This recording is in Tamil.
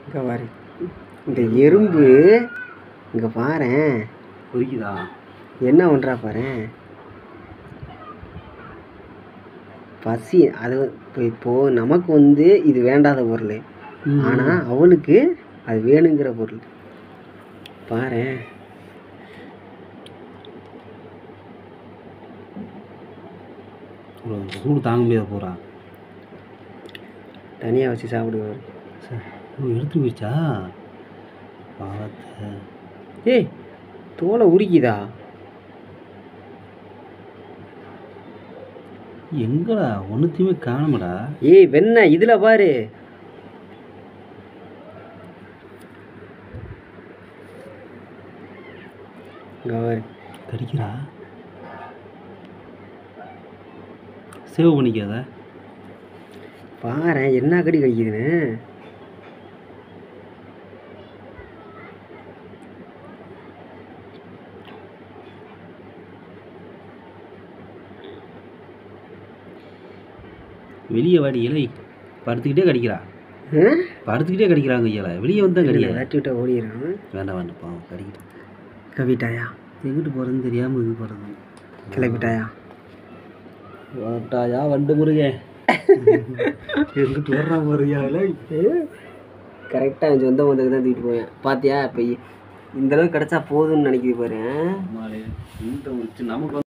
இங்கே பாரு இந்த எறும்பு இங்கே பாரேன் குறிக்குதா என்ன பண்ணுறா பாரேன் பசி அது இப்போ இப்போது நமக்கு வந்து இது வேண்டாத பொருள் ஆனால் அவளுக்கு அது வேணுங்கிற பொருள் பாரேன் ஒரு சூடு தாங்க முடியாத போகிறா தனியாக வச்சு சாப்பிடுவார் எடுத்து போயிடுச்சா பாவத்தை ஏய் தோலை உரிக்குதா எங்கடா ஒன்றுத்தையுமே காணுமடா ஏய் வெண்ண இதில் பாரு இங்க பாரு கடிக்கிறா சேவ் பண்ணிக்காத பாரேன் என்ன கடி கடிக்குதுன்னு வெளியே வாடி இலை படுத்துக்கிட்டே கடிக்கிறா ஆ? படுத்துக்கிட்டே கடிக்கிறாங்க இலை வெளியே வந்து தான் இல்லை கடிக்க விரட்டி விட்டா ஓடிடுறான் வேண்டாம் வேண்டாம் பாவம் கடிக்கிட்டு கவிட்டாயா எங்கிட்டு போகிறதுன்னு தெரியாமல் இது போகிறது கிளப்பிட்டாயா வாட்டாயா வண்டு முருகே எங்கிட்டு வர்றா முருகையா இல்லை கரெக்டாக என் சொந்த பந்தத்துக்கு தான் தூக்கிட்டு போவேன் பாத்தியா இப்போ இந்த அளவுக்கு கிடச்சா போதும்னு நினைக்கிது பாரு ஆ? இந்த நமக்கு